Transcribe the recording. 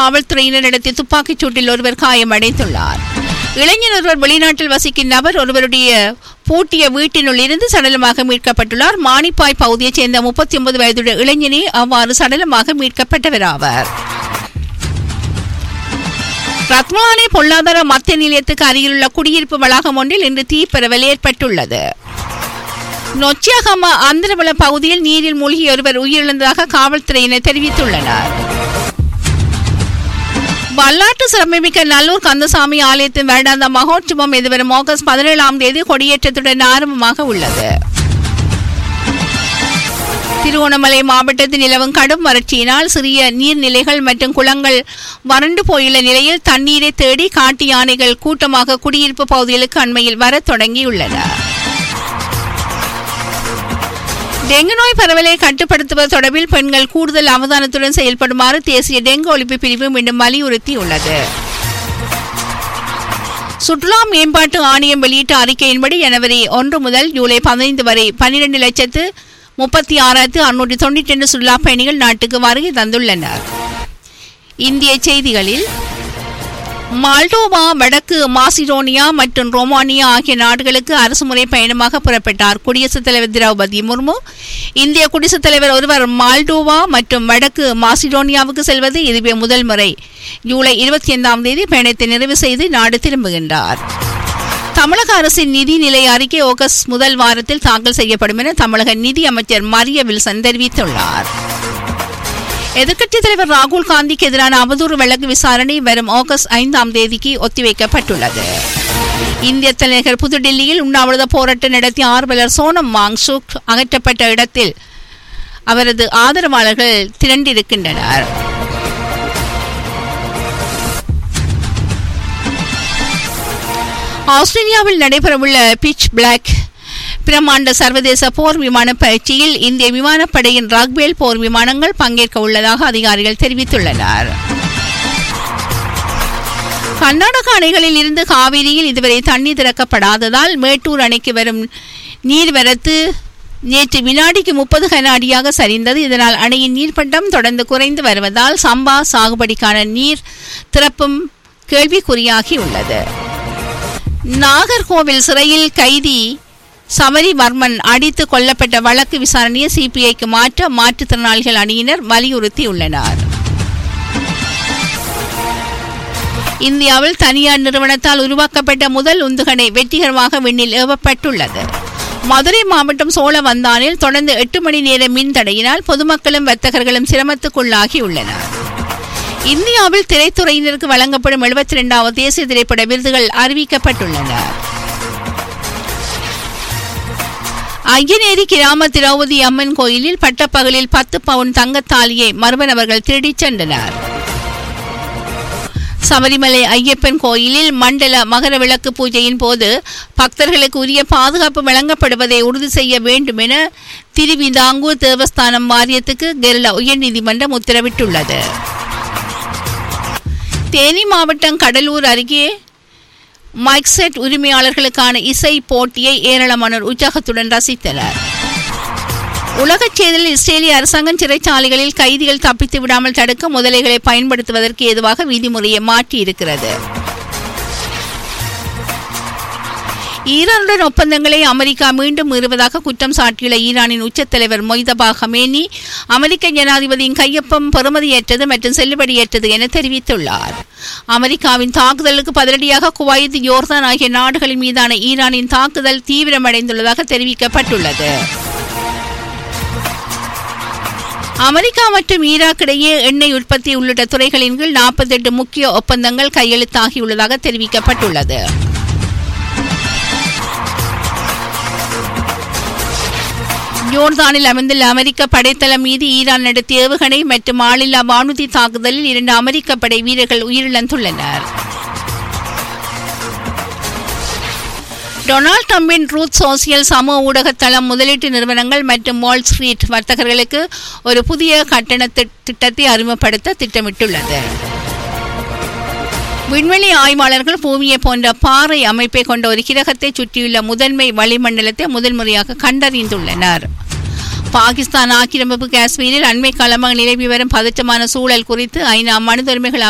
காவல்துறையினர் நடத்திய துப்பாக்கிச் சூட்டில் ஒருவர் காயமடைந்துள்ளார் இளைஞர் ஒருவர் வெளிநாட்டில் வசிக்கும் நபர் ஒருவருடைய பூட்டிய வீட்டினுள் இருந்து சடலமாக மீட்கப்பட்டுள்ளார் மானிப்பாய் பகுதியைச் சேர்ந்த முப்பத்தி ஒன்பது வயதுடைய இளைஞனே அவ்வாறு சடலமாக மீட்கப்பட்டவர் ஆவார் ரத்மானே பொருளாதார மத்திய நிலையத்துக்கு அருகிலுள்ள குடியிருப்பு வளாகம் ஒன்றில் இன்று தீப்பரவல் ஏற்பட்டுள்ளது நொச்சியாகம ஆந்திரவள பகுதியில் நீரில் மூழ்கி ஒருவர் உயிரிழந்ததாக காவல்துறையினர் தெரிவித்துள்ளனர் வரலாற்று சிறப்புமிக்க நல்லூர் கந்தசாமி ஆலயத்தின் வருடாந்த மகோற்சவம் எதிர்வரும் ஆகஸ்ட் பதினேழாம் தேதி கொடியேற்றத்துடன் ஆரம்பமாக உள்ளது திருவோணமலை மாவட்டத்தில் நிலவும் கடும் வறட்சியினால் சிறிய நீர்நிலைகள் மற்றும் குளங்கள் வறண்டு போயுள்ள நிலையில் தண்ணீரை தேடி காட்டு யானைகள் கூட்டமாக குடியிருப்பு பகுதிகளுக்கு அண்மையில் வரத் தொடங்கியுள்ளன டெங்கு நோய் பரவலை கட்டுப்படுத்துவது தொடர்பில் பெண்கள் கூடுதல் அவதானத்துடன் செயல்படுமாறு தேசிய டெங்கு ஒழிப்பு பிரிவு மீண்டும் வலியுறுத்தியுள்ளது சுற்றுலா மேம்பாட்டு ஆணையம் வெளியிட்ட அறிக்கையின்படி ஜனவரி ஒன்று முதல் ஜூலை பதினைந்து வரை பன்னிரண்டு லட்சத்து முப்பத்தி ஆறாயிரத்து அறுநூற்றி தொண்ணூற்றி ரெண்டு சுற்றுலா பயணிகள் நாட்டுக்கு வருகை தந்துள்ளனர் இந்திய செய்திகளில் மால்டோவா வடக்கு மாசிடோனியா மற்றும் ரோமானியா ஆகிய நாடுகளுக்கு அரசுமுறை பயணமாக புறப்பட்டார் குடியரசுத் தலைவர் திரௌபதி முர்மு இந்திய குடியரசுத் தலைவர் ஒருவர் மால்டோவா மற்றும் வடக்கு மாசிடோனியாவுக்கு செல்வது இதுவே முதல் முறை ஜூலை இருபத்தி ஐந்தாம் தேதி பயணத்தை நிறைவு செய்து நாடு திரும்புகின்றார் தமிழக அரசின் நிதிநிலை அறிக்கை ஆகஸ்ட் முதல் வாரத்தில் தாக்கல் செய்யப்படும் என தமிழக நிதி அமைச்சர் மரிய வில்சன் தெரிவித்துள்ளார் எதிர்க்கட்சித் தலைவர் ராகுல் காந்திக்கு எதிரான அவதூறு வழக்கு விசாரணை வரும் ஆகஸ்ட் ஐந்தாம் தேதிக்கு ஒத்திவைக்கப்பட்டுள்ளது இந்திய தலைநகர் புதுடில்லியில் உண்ணாவிரத போராட்டம் நடத்திய ஆர்வலர் சோனம் வாங்சுக் அகற்றப்பட்ட இடத்தில் அவரது ஆதரவாளர்கள் திரண்டிருக்கின்றனர் ஆஸ்திரேலியாவில் நடைபெறவுள்ள பிச் பிளாக் பிரமாண்ட சர்வதேச போர் விமான பயிற்சியில் இந்திய விமானப்படையின் ராக்வேல் போர் விமானங்கள் பங்கேற்க உள்ளதாக அதிகாரிகள் தெரிவித்துள்ளனர் கர்நாடக அணைகளில் இருந்து காவிரியில் இதுவரை தண்ணீர் திறக்கப்படாததால் மேட்டூர் அணைக்கு வரும் நீர்வரத்து நேற்று வினாடிக்கு முப்பது கன அடியாக சரிந்தது இதனால் அணையின் நீர்மட்டம் தொடர்ந்து குறைந்து வருவதால் சம்பா சாகுபடிக்கான நீர் திறப்பும் கேள்விக்குறியாகி உள்ளது நாகர்கோவில் சிறையில் கைதி சமரிவர்மன் அடித்து கொல்லப்பட்ட வழக்கு விசாரணையை சிபிஐக்கு மாற்ற மாற்றுத்திறனாளிகள் அணியினர் வலியுறுத்தியுள்ளனர் இந்தியாவில் தனியார் நிறுவனத்தால் உருவாக்கப்பட்ட முதல் உந்துகணை வெற்றிகரமாக விண்ணில் ஏவப்பட்டுள்ளது மதுரை மாவட்டம் சோழவந்தானில் தொடர்ந்து எட்டு மணி நேர மின் தடையினால் பொதுமக்களும் வர்த்தகர்களும் சிரமத்துக்குள்ளாகியுள்ளனர் இந்தியாவில் திரைத்துறையினருக்கு வழங்கப்படும் எழுபத்தி இரண்டாவது தேசிய திரைப்பட விருதுகள் அறிவிக்கப்பட்டுள்ளன ஐயனேரி கிராம திரௌபதி அம்மன் கோயிலில் பட்டப்பகலில் பத்து பவுன் தங்கத்தாலியை மர்மநபர்கள் திருடிச் சென்றனர் சபரிமலை ஐயப்பன் கோயிலில் மண்டல மகர விளக்கு பூஜையின் போது பக்தர்களுக்கு உரிய பாதுகாப்பு வழங்கப்படுவதை உறுதி செய்ய வேண்டும் என திருவிதாங்கூர் தேவஸ்தானம் வாரியத்துக்கு கேரள உயர்நீதிமன்றம் உத்தரவிட்டுள்ளது தேனி மாவட்டம் கடலூர் அருகே மைக்செட் உரிமையாளர்களுக்கான இசை போட்டியை ஏராளமானோர் உற்சாகத்துடன் ரசித்தனர் உலகச் செய்தியில் இஸ்ரேலிய அரசாங்கம் சிறைச்சாலைகளில் கைதிகள் தப்பித்து விடாமல் தடுக்க முதலைகளை பயன்படுத்துவதற்கு ஏதுவாக விதிமுறையை மாற்றியிருக்கிறது ஈரானுடன் ஒப்பந்தங்களை அமெரிக்கா மீண்டும் மீறுவதாக குற்றம் சாட்டியுள்ள ஈரானின் உச்சத் தலைவர் மொய்தபா ஹமேனி அமெரிக்க ஜனாதிபதியின் கையொப்பம் பெறுமதியற்றது மற்றும் செல்லுபடியற்றது என தெரிவித்துள்ளார் அமெரிக்காவின் தாக்குதலுக்கு பதிலடியாக குவைத் யோர்தான் ஆகிய நாடுகளின் மீதான ஈரானின் தாக்குதல் தீவிரமடைந்துள்ளதாக தெரிவிக்கப்பட்டுள்ளது அமெரிக்கா மற்றும் ஈராக் இடையே எண்ணெய் உற்பத்தி உள்ளிட்ட துறைகளின் கீழ் நாற்பத்தி எட்டு முக்கிய ஒப்பந்தங்கள் கையெழுத்தாகியுள்ளதாக தெரிவிக்கப்பட்டுள்ளது ஜோர்தானில் அமைந்துள்ள அமெரிக்க படைத்தளம் மீது ஈரான் நடத்திய ஏவுகணை மற்றும் ஆளில்லா வானூர்தி தாக்குதலில் இரண்டு அமெரிக்க படை வீரர்கள் உயிரிழந்துள்ளனர் டொனால்ட் ட்ரம்பின் ரூத் சோசியல் சமூக ஊடக தளம் முதலீட்டு நிறுவனங்கள் மற்றும் வால் ஸ்ட்ரீட் வர்த்தகர்களுக்கு ஒரு புதிய கட்டண திட்டத்தை அறிமுகப்படுத்த திட்டமிட்டுள்ளது விண்வெளி ஆய்வாளர்கள் பூமியை போன்ற பாறை அமைப்பை கொண்ட ஒரு கிரகத்தை சுற்றியுள்ள முதன்மை வளிமண்டலத்தை முதல் முறையாக கண்டறிந்துள்ளனர் பாகிஸ்தான் ஆக்கிரமிப்பு காஷ்மீரில் அண்மை காலமாக நிலவி வரும் பதற்றமான சூழல் குறித்து ஐநா மனித உரிமைகள்